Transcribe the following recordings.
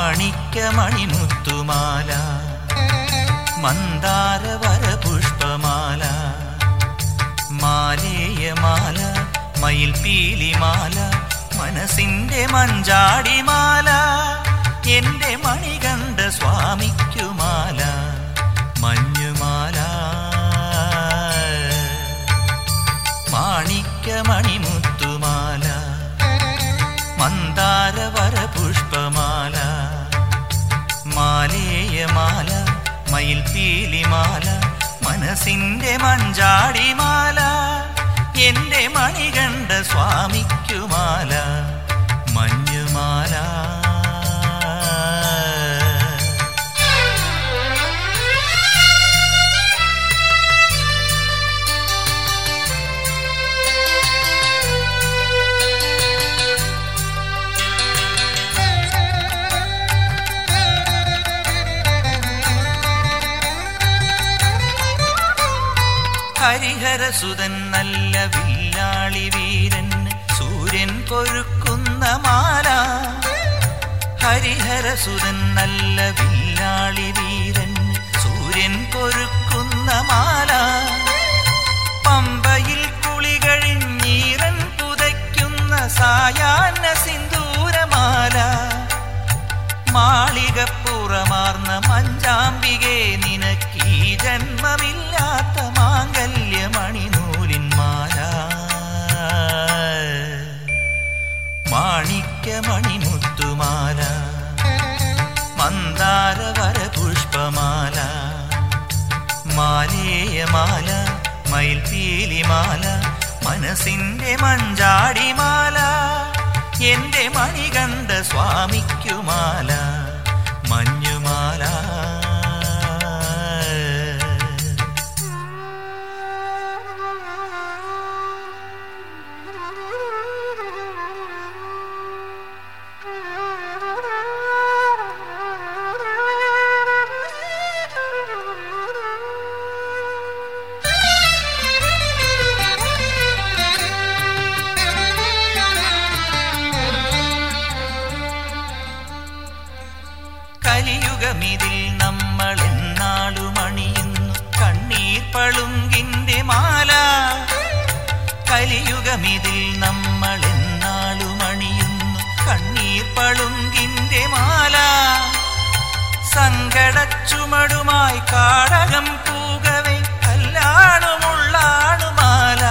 മാണിക്യമണിമുത്തുമാല മന്ദാരവര പുഷ്പമാല മാലേയമാല മയിൽ പീലിമാല മനസ്സിന്റെ മഞ്ചാടിമാല എന്റെ മണികണ്ഠ സ്വാമിക്കുമാല മഞ്ഞുമാല മാണിക്യമണിമുത്തുമാല മന്ദാരവര പുഷ്പമാല മാലേയമാല മയിൽ പീലിമാല മനസ്സിന്റെ മഞ്ചാടിമാല എന്റെ മണികണ്ഠ സ്വാമിക്കുമാല മഞ്ഞുമാല ഹരിഹരസുതൻ നല്ല വില്ലാളി വീരൻ സൂര്യൻ പൊരുക്കുന്ന മാല ഹരിഹരസുതൻ നല്ല വില്ലാളി വീരൻ സൂര്യൻ പൊരുക്കുന്ന മാല പമ്പയിൽ കുളി കഴിഞ്ഞീറൻ പുതയ്ക്കുന്ന സായാഹ്ന സിന്ദൂരമാല മാളികപ്പുറമാർന്ന മഞ്ചാമ്പികെ നിനക്കീ ജന്മമില്ലാത്ത മാംഗല്യമണിനൂലിൻ മാല മാണിക്യമണിമുത്തുമാല മന്ദാരവര പുഷ്പമാല മാലേയമാല മയിൽ പീലിമാല മനസ്സിന്റെ മഞ്ചാടിമാല എന്റെ മണികണ്ഠ സ്വാമിക്കുമാല മഞ്ഞുമാല കലിയുഗമിതിൽ നമ്മൾ എന്നാളും അണിയുന്നു കണ്ണീർ പളുങ്കിന്റെ മാല കലിയുഗമിതിൽ നമ്മൾ എന്നാളും അണിയുന്നു കണ്ണീർ പളുങ്കിന്റെ മാല സങ്കടച്ചുമടുമായി കാടകം പൂകവേ കല്ലാണുമുള്ളാണുമാല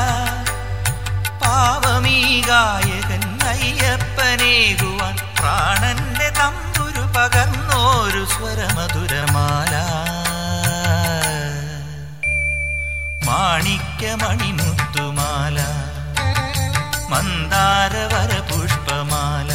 പാവമീ ഗായകൻ അയ്യപ്പനേകുവാൻ പ്രാണന്റെ തമ്പുരു പകർന്നോരു സ്വരമധുരമാല മാണിക്യമണിമുത്തുമാല മന്ദാരവര പുഷ്പമാല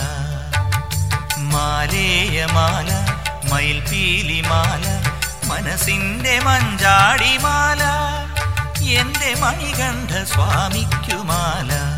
മാലേയമാല മയിൽ പീലിമാല മനസ്സിന്റെ മഞ്ചാടിമാല എന്റെ മണികണ്ഠ സ്വാമിക്കുമാല